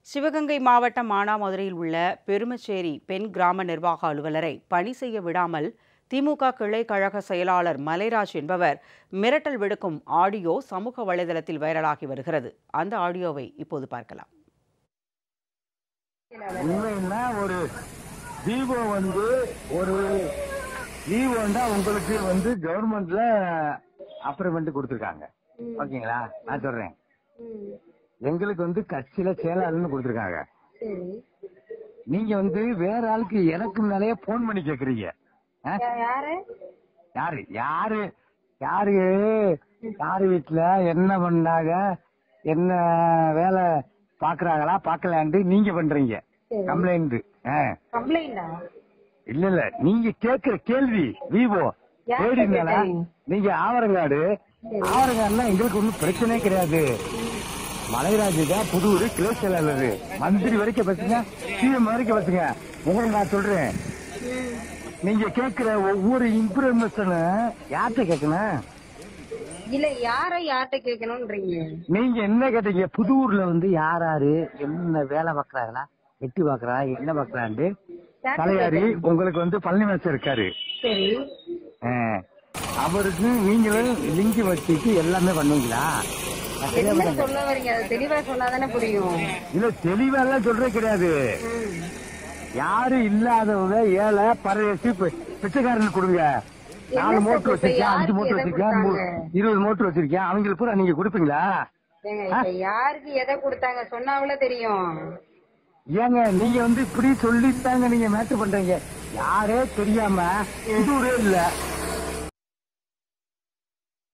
சிவகங்கை மாவட்டம் மானாமதுரையில் உள்ள பெருமச்சேரி பெண் கிராம நிர்வாக அலுவலரை பணி செய்ய விடாமல் திமுக கிளை கழக செயலாளர் மலைராஜ் என்பவர் மிரட்டல் விடுக்கும் ஆடியோ சமூக வலைதளத்தில் வைரலாகி வருகிறது அந்த ஆடியோவை இப்போது பார்க்கலாம் உண்மைன்னா ஒரு விவோ வந்து ஒரு விவோண்டா உங்களுக்கு வந்து கவர்மெண்ட்ல அப்ரமெண்ட் கொடுத்துருக்காங்க ஓகேங்களா நான் சொல்றேன் எங்களுக்கு வந்து கட்சியில செயலாளர்னு கொடுத்துருக்காங்க சரி நீங்க வந்து வேற ஆளுக்கு எனக்கு முன்னாலேயே போன் பண்ணி கேக்குறீங்க ஆ? யா- யாரு யாரு யாரு யாரு யாரு வீட்டுல என்ன பண்ணாங்க என்ன வேலை பாக்குறாங்களா பாக்கலான்ட்டு நீங்க பண்றீங்க சரி. கம்ப்ளைண்ட் கம்ப்ளைண்டா இல்ல இல்ல நீங்க கேக்குற கேள்வி விவோ யார்கிட்ட தேடினால கேட்டீங்க? நீங்க ஆவரங்காடு ஆவரங்காடுனா எங்களுக்கு ஒண்ணும் பிரச்சனையே கிடையாது மலைராஜுக்கா புதூர் கிளை செயலாளர் மந்திரி வரைக்கும் பத்துங்க சிஎம் வரைக்கும் பத்துங்க உங்களை நான் சொல்றேன் நீங்க கேக்குற ஒவ்வொரு இன்ஃபர்மேஷனும் யார்கிட்ட கேட்கணும் இல்ல யார யார்கிட்ட கேட்கணும்ன்றீங்க நீங்க என்ன கேட்டீங்க புதூர்ல வந்து யார் யாரு என்ன வேலை பாக்குறாங்களா வெட்டி பாக்குறாங்க என்ன பாக்குறான்ட்டு யார்கிட்ட தலையாரி கேட்டீங்க? உங்களுக்கு வந்து பழனிவாசர் இருக்காரு சரி ஆ. அவருக்கு நீங்களும் லிங்க் வச்சுட்டு எல்லாமே பண்ணுவீங்களா நான் சரியா என்ன பண்ணேன். சொல்ல வரீங்க அது தெளிவா சொன்னாதானே புரியும் இல்ல தெளிவெல்லாம் சொல்றே கிடையாது ம். யாரு இல்லாதவங்க ஏழை பரதேசி பி- பிச்சைக்காரனுக்கு கொடுங்க நாலு என்ன மோட்டர் இப்ப வச்சிருக்கேன் அஞ்சு யாருக்கு மோட்டர் எதை வச்சிருக்கேன் மூ- கொடுத்தாங்க? இருபது மோட்டர் வச்சிருக்கேன் அவங்களுக்கு பூரா நீங்க கொடுப்பீங்களா ஏங்க இப்ப யாருக்கு எதை கொடுத்தாங்க சொன்னாவில தெரியும் ஏங்க நீங்க வந்து இப்படி சொல்லித்தாங்க நீங்க மேட்டர் பண்றீங்க யாரே தெரியாம புதூரே இல்ல